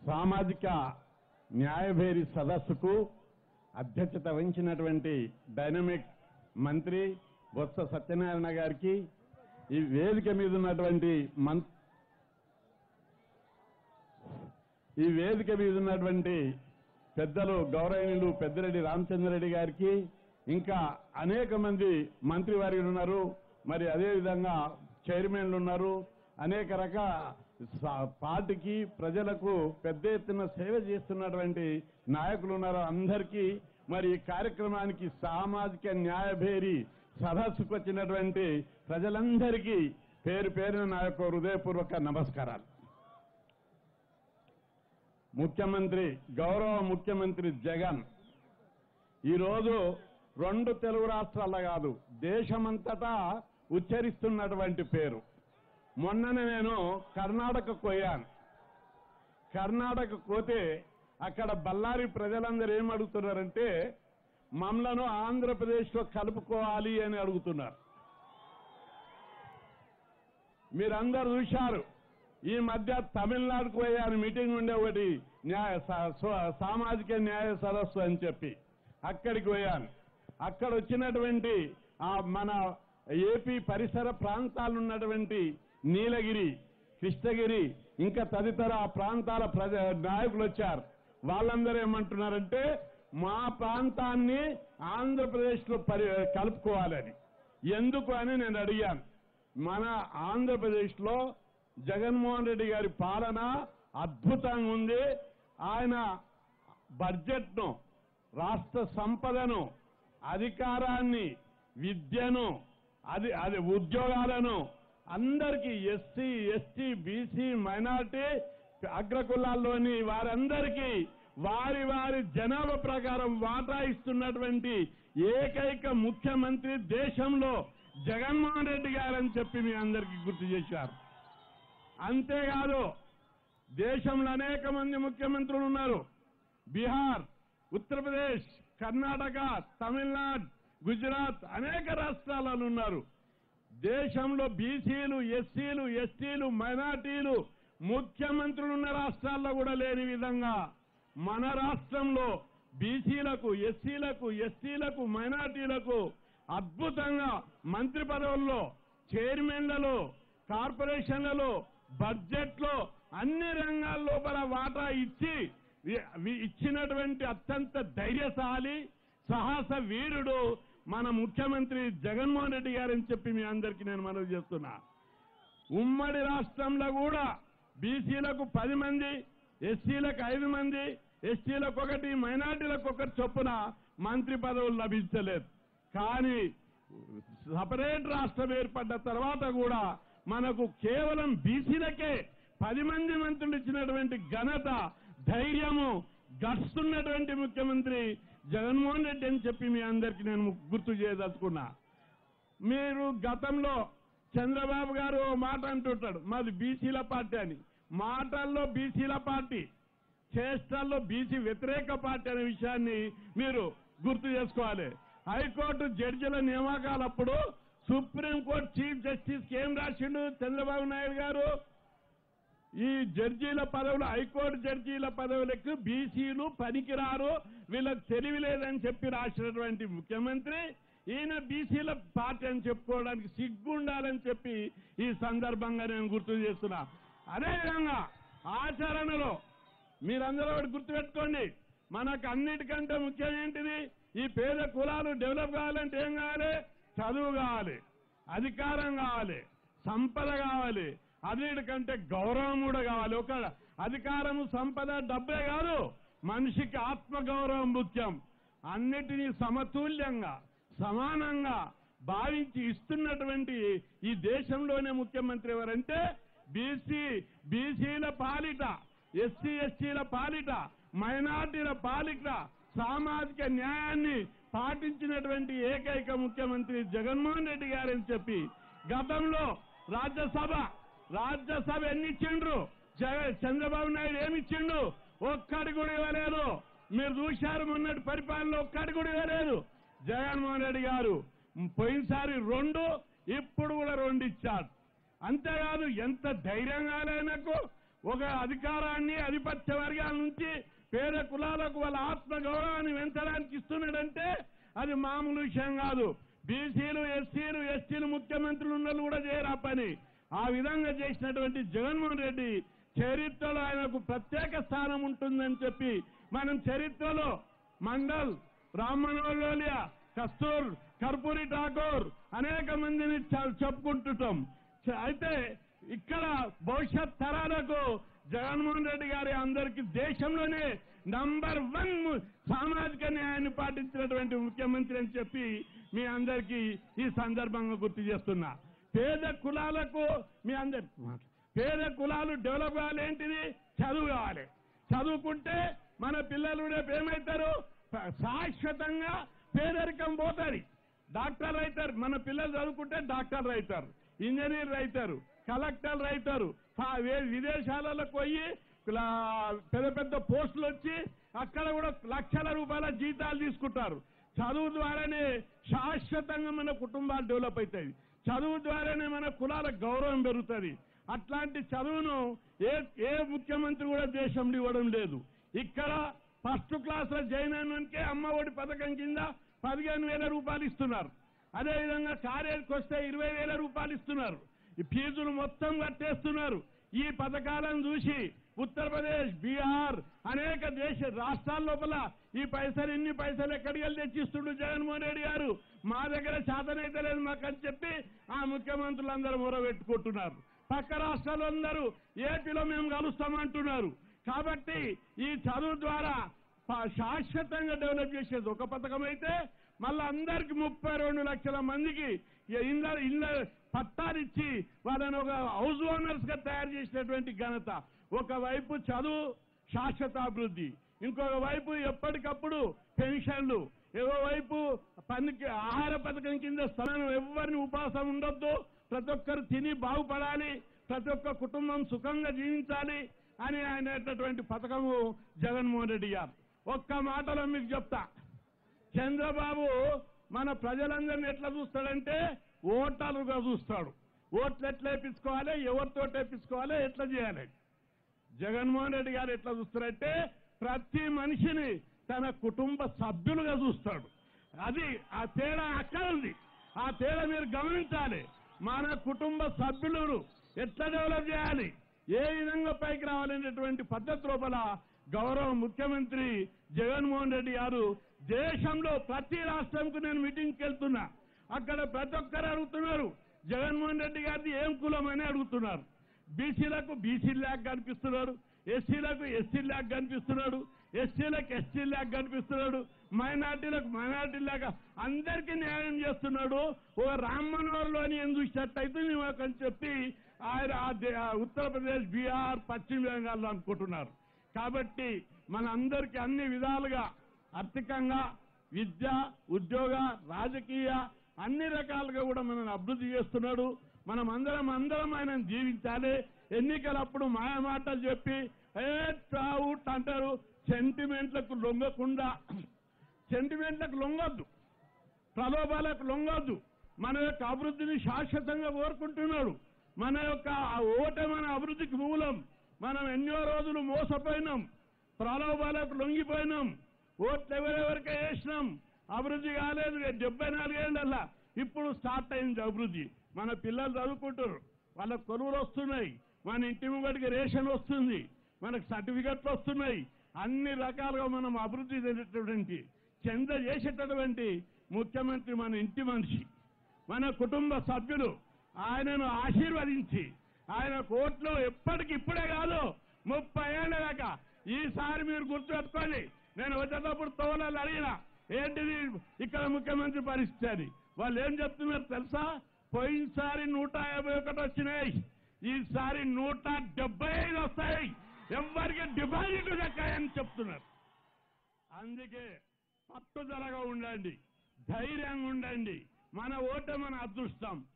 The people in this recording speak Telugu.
సామాజిక న్యాయభేరి సదస్సుకు అధ్యక్షత వహించినటువంటి డైనమిక్ మంత్రి బొత్స సత్యనారాయణ గారికి ఈ వేదిక మీద ఉన్నటువంటి మం ఈ వేదిక మీద ఉన్నటువంటి పెద్దలు గౌరవనీయులు పెద్దిరెడ్డి రామచంద్రరెడ్డి గారికి ఇంకా అనేక మంది మంత్రివర్యులు ఉన్నారు మరి అదేవిధంగా చైర్మన్లు ఉన్నారు అనేక రకాల స- పార్టీకి ప్రజలకు పెద్ద ఎత్తున సేవ చేస్తున్నటువంటి నాయకులు ఉన్నారు అందరికీ మరి ఈ కార్యక్రమానికి సామాజిక న్యాయభేరి సదస్సుకు వచ్చినటువంటి ప్రజలందరికీ పేరు పేరున నా యొక్క హృదయపూర్వక నమస్కారాలు ముఖ్యమంత్రి గౌరవ ముఖ్యమంత్రి జగన్ ఈరోజు రెండు తెలుగు రాష్ట్రాల కాదు దేశమంతటా ఉచ్చరిస్తున్నటువంటి పేరు మొన్ననే నేను కర్ణాటక పోయాను కర్ణాటక పోతే అక్కడ బళ్ళారి ప్రజలందరూ ఏం అడుగుతున్నారంటే మమ్మలను ఆంధ్రప్రదేశ్లో కలుపుకోవాలి అని అడుగుతున్నారు మీరందరూ చూశారు ఈ మధ్య తమిళనాడుకు పోయాను మీటింగ్ ఉండే ఒకటి న్యాయ స- స్వ- సామాజిక న్యాయ సదస్సు అని చెప్పి అక్కడికి పోయాను అక్కడ వచ్చినటువంటి ఆ మన ఏపీ పరిసర ప్రాంతాలు ఉన్నటువంటి నీలగిరి కృష్ణగిరి ఇంకా తదితర ఆ ప్రాంతాల ప్రజ నాయకులు వచ్చారు వాళ్ళందరూ ఏమంటున్నారంటే మా ప్రాంతాన్ని ఆంధ్రప్రదేశ్లో పరి కలుపుకోవాలని ఎందుకు అని నేను అడిగాను మన ఆంధ్రప్రదేశ్లో జగన్మోహన్ రెడ్డి గారి పాలన అద్భుతంగా ఉంది ఆయన బడ్జెట్ను రాష్ట్ర సంపదను అధికారాన్ని విద్యను అది అది ఉద్యోగాలను అందరికీ ఎస్సీ ఎస్టీ బీసీ మైనార్టీ అగ్రకులాల్లోని వారందరికీ వారి వారి జనాభా ప్రకారం వాటా ఇస్తున్నటువంటి ఏకైక ముఖ్యమంత్రి దేశంలో జగన్మోహన్ రెడ్డి గారని చెప్పి మీ అందరికీ గుర్తు చేశారు అంతేకాదు దేశంలో అనేక మంది ముఖ్యమంత్రులు ఉన్నారు బీహార్ ఉత్తరప్రదేశ్ కర్ణాటక తమిళనాడు గుజరాత్ అనేక రాష్ట్రాలలో ఉన్నారు దేశంలో బీసీలు ఎస్సీలు ఎస్టీలు మైనార్టీలు ముఖ్యమంత్రులు ఉన్న రాష్ట్రాల్లో కూడా లేని విధంగా మన రాష్ట్రంలో బీసీలకు ఎస్సీలకు ఎస్టీలకు మైనార్టీలకు అద్భుతంగా మంత్రి పదవుల్లో చైర్మన్లలో కార్పొరేషన్లలో బడ్జెట్లో అన్ని రంగాల లోపల వాటా ఇచ్చి వి- వి- ఇచ్చినటువంటి అత్యంత ధైర్యశాలి సాహస వీరుడు మన ముఖ్యమంత్రి జగన్మోహన్ రెడ్డి గారని చెప్పి మీ అందరికీ నేను మనవి చేస్తున్నా ఉమ్మడి రాష్ట్రంలో కూడా బీసీలకు పది మంది ఎస్సీలకు ఐదు మంది ఎస్టీలకు ఒకటి మైనార్టీలకు ఒకటి చొప్పున మంత్రి పదవులు లభించలేదు కానీ సపరేట్ రాష్ట్రం ఏర్పడ్డ తర్వాత కూడా మనకు కేవలం బీసీలకే పది మంది మంత్రులు ఇచ్చినటువంటి ఘనత ధైర్యము గట్స్ ఉన్నటువంటి ముఖ్యమంత్రి జగన్మోహన్ రెడ్డి అని చెప్పి మీ అందరికీ నేను గుర్తు చేయదలుచుకున్నా మీరు గతంలో చంద్రబాబు గారు ఓ మాట అంటుంటాడు మాది బీసీల పార్టీ అని మాటల్లో బీసీల పార్టీ చేష్టల్లో బీసీ వ్యతిరేక పార్టీ అనే విషయాన్ని మీరు గుర్తు చేసుకోవాలి హైకోర్టు జడ్జిల నియామకాలప్పుడు సుప్రీంకోర్టు చీఫ్ జస్టిస్ కి ఏం రాసిండు చంద్రబాబు నాయుడు గారు ఈ జడ్జీల పదవులు హైకోర్టు జడ్జీల పదవులకు బీసీలు పనికిరారు వీళ్ళకి తెలివి లేదని చెప్పి రాసినటువంటి ముఖ్యమంత్రి ఈయన బీసీల పార్టీ అని చెప్పుకోవడానికి సిగ్గుండాలని చెప్పి ఈ సందర్భంగా నేను గుర్తు చేస్తున్నా అదేవిధంగా ఆచరణలో మీరందరూ ఒకటి గుర్తుపెట్టుకోండి మనకు అన్నిటికంటే ముఖ్యం ఏంటిది ఈ పేద కులాలు డెవలప్ కావాలంటే ఏం కావాలి చదువు కావాలి అధికారం కావాలి సంపద కావాలి అన్నిటికంటే గౌరవం కూడా కావాలి ఒక అధికారము సంపద డబ్బే కాదు మనిషికి ఆత్మగౌరవం ముఖ్యం అన్నిటినీ సమతుల్యంగా సమానంగా భావించి ఇస్తున్నటువంటి ఈ దేశంలోనే ముఖ్యమంత్రి ఎవరంటే బీసీ బీసీల పాలిట ఎస్సీ ఎస్టీల పాలిట మైనార్టీల పాలిట సామాజిక న్యాయాన్ని పాటించినటువంటి ఏకైక ముఖ్యమంత్రి జగన్మోహన్ రెడ్డి గారని చెప్పి గతంలో రాజ్యసభ రాజ్యసభ ఎన్ని ఇచ్చిండ్రు జగ- చంద్రబాబు నాయుడు ఏమి ఇచ్చిండు ఒక్కడి కూడా ఇవ్వలేదు మీరు చూశారు మొన్నటి పరిపాలనలో ఒక్కడి కూడా ఇవ్వలేదు జగన్మోహన్ రెడ్డి గారు పోయినసారి రెండు ఇప్పుడు కూడా రెండు ఇచ్చారు అంతేకాదు ఎంత ధైర్యం కాలేనకు ఒక అధికారాన్ని ఆధిపత్య వర్గాల నుంచి పేద కులాలకు వాళ్ళ ఆత్మ గౌరవాన్ని పెంచడానికి ఇస్తున్నాడంటే అది మామూలు విషయం కాదు బీసీలు ఎస్సీలు ఎస్టీలు ముఖ్యమంత్రులు ఉన్నలు కూడా చేయరు ఆ పని ఆ విధంగా చేసినటువంటి జగన్మోహన్ రెడ్డి చరిత్రలో ఆయనకు ప్రత్యేక స్థానం ఉంటుందని చెప్పి మనం చరిత్రలో మండల్ రామ్మనోహర్లోలియా కస్తూర్ కర్పూరి ఠాకూర్ అనేక మందిని చ- చెప్పుకుంటుంటాం చ- అయితే ఇక్కడ భవిష్యత్ తరాలకు జగన్మోహన్ రెడ్డి గారి అందరికి దేశంలోనే నంబర్ వన్ ము- సామాజిక న్యాయాన్ని పాటించినటువంటి ముఖ్యమంత్రి అని చెప్పి మీ అందరికీ ఈ సందర్భంగా గుర్తు చేస్తున్నా పేద కులాలకు మీ అందరి పేద కులాలు డెవలప్ కావాలి ఏంటిది చదువు కావాలి చదువుకుంటే మన పిల్లలు రేపు ఏమవుతారు ప- శాశ్వతంగా పేదరికం పోతుంది డాక్టర్ అవుతారు మన పిల్లలు చదువుకుంటే డాక్టర్ అవుతారు ఇంజనీర్ అవుతారు కలెక్టర్ అవుతారు ఫా- వే- విదేశాలకు పోయి ఇలా పెద్ద పెద్ద పోస్టులు వచ్చి అక్కడ కూడా లక్షల రూపాయల జీతాలు తీసుకుంటారు చదువు ద్వారానే శాశ్వతంగా మన కుటుంబాలు డెవలప్ అవుతాయి చదువు ద్వారానే మన కులాల గౌరవం పెరుగుతుంది అట్లాంటి చదువును ఏ ఏ ముఖ్యమంత్రి కూడా దేశంలో ఇవ్వడం లేదు ఇక్కడ ఫస్ట్ క్లాస్ లో జాయిన్ అయినకే అమ్మ ఒడి పథకం కింద పదిహేను వేల రూపాయలు ఇస్తున్నారు అదేవిధంగా కాలేజీకి వస్తే ఇరవై వేల రూపాయలు ఇస్తున్నారు ఈ ఫీజులు మొత్తం కట్టేస్తున్నారు ఈ పథకాలను చూసి ఉత్తరప్రదేశ్ బీహార్ అనేక దేశ రాష్ట్రాల లోపల ఈ పైసలు ఇన్ని పైసలు ఎక్కడికి వెళ్ళి తెచ్చిస్తుండు జగన్మోహన్ రెడ్డి గారు మా దగ్గర శాతనైతే లేదు మాకని చెప్పి ఆ ముఖ్యమంత్రులందరూ మొరబెట్టుకుంటున్నారు పక్క రాష్ట్రాలందరూ ఏపీలో మేము కలుస్తామంటున్నారు కాబట్టి ఈ చదువు ద్వారా ప- శాశ్వతంగా డెవలప్ చేసేది ఒక పథకం అయితే మళ్ళీ అందరికి ముప్పై రెండు లక్షల మందికి ఇళ్ళ ఇళ్ళ పట్టాలిచ్చి వాళ్ళని ఒక హౌస్ ఓనర్స్ గా తయారు చేసినటువంటి ఘనత ఒకవైపు చదువు శాశ్వత అభివృద్ధి ఇంకొక వైపు ఎప్పటికప్పుడు పెన్షన్లు ఏవో వైపు పనికి ఆహార పథకం కింద స్థలం ఎవరిని ఉపాసం ఉండొద్దు ప్రతి ఒక్కరు తిని బాగుపడాలి ప్రతి ఒక్క కుటుంబం సుఖంగా జీవించాలి అని ఆయనటువంటి పథకము జగన్మోహన్ రెడ్డి గారు ఒక్క మాటలో మీకు చెప్తా చంద్రబాబు మన ప్రజలందరినీ ఎట్లా చూస్తాడంటే ఓటర్లుగా చూస్తాడు ఓట్లు ఎట్లా వేపించుకోవాలి ఎవరితో వేపించుకోవాలి ఎట్లా చేయాలి జగన్మోహన్ రెడ్డి గారు ఎట్లా చూస్తారంటే ప్రతి మనిషిని తన కుటుంబ సభ్యులుగా చూస్తాడు అది ఆ తేడా అక్కడ ఉంది ఆ తేడా మీరు గమనించాలి మన కుటుంబ సభ్యులను ఎట్లా డెవలప్ చేయాలి ఏ విధంగా పైకి రావాలనేటువంటి పద్ధతి లోపల గౌరవ ముఖ్యమంత్రి జగన్మోహన్ రెడ్డి గారు దేశంలో ప్రతి రాష్ట్రంకు నేను మీటింగ్కి వెళ్తున్నా అక్కడ ప్రతి ఒక్కరు అడుగుతున్నారు జగన్మోహన్ రెడ్డి గారిది ఏం కులం అని అడుగుతున్నారు బీసీలకు బీసీ ల్యాక్ కనిపిస్తున్నాడు ఎస్సీలకు ఎస్సీ ల్యాక్ కనిపిస్తున్నాడు ఎస్సీలకు ఎస్టీ ల్యాక్ కనిపిస్తున్నాడు మైనార్టీలకు మైనార్టీ ల్యాక్ అందరికీ న్యాయం చేస్తున్నాడు ఓ రామ్ మనోహర్ లోని ఏం చూసినట్టయితే నీకు అని చెప్పి ఆయన ఆ దే- ఆ ఉత్తరప్రదేశ్ బీహార్ పశ్చిమ బెంగాల్లో అనుకుంటున్నారు కాబట్టి మన అందరికీ అన్ని విధాలుగా ఆర్థికంగా విద్య ఉద్యోగ రాజకీయ అన్ని రకాలుగా కూడా మనల్ని అభివృద్ధి చేస్తున్నాడు మనం అందరం అందరం ఆయన జీవించాలి ఎన్నికలప్పుడు మాయ మాటలు చెప్పి ఏ ట్రావుట్ అంటారు సెంటిమెంట్లకు లొంగకుండా సెంటిమెంట్లకు లొంగొద్దు ప్రలోభాలకు లొంగొద్దు మన యొక్క అభివృద్ధిని శాశ్వతంగా కోరుకుంటున్నాడు మన యొక్క ఆ ఓటే మన అభివృద్ధికి మూలం మనం ఎన్నో రోజులు మోసపోయినాం ప్రలోభాలకు లొంగిపోయినాం ఓట్లు ఎవరెవరికే వేసినాం అభివృద్ధి కాలేదు డెబ్బై నాలుగేళ్ళల్లా ఇప్పుడు స్టార్ట్ అయింది అభివృద్ధి మన పిల్లలు చదువుకుంటారు వాళ్ళ కొలువులు వస్తున్నాయి మన ఇంటి ముంగడికి రేషన్ వస్తుంది మనకు సర్టిఫికెట్లు వస్తున్నాయి అన్ని రకాలుగా మనం అభివృద్ధి చెందేటటువంటి చెంద చేసేటటువంటి ముఖ్యమంత్రి మన ఇంటి మనిషి మన కుటుంబ సభ్యులు ఆయనను ఆశీర్వదించి ఆయన కోట్లు ఎప్పటికి ఇప్పుడే కాదు ముప్పై ఏళ్ళ దాకా ఈసారి మీరు గుర్తుపెట్టుకోండి నేను వచ్చేటప్పుడు తోలాలు అడిగిన ఏంటిది ఇక్కడ ముఖ్యమంత్రి పరిస్థితి అని వాళ్ళు ఏం చెప్తున్నారు తెలుసా పోయినసారి నూట యాభై ఒకటి వచ్చినాయి ఈసారి నూట డెబ్బై ఐదు వస్తాయి ఎవరికి డిపాజిట్లు దక్కాయని చెప్తున్నారు అందుకే పట్టుదలగా ఉండండి ధైర్యంగా ఉండండి మన ఓటే మన అదృష్టం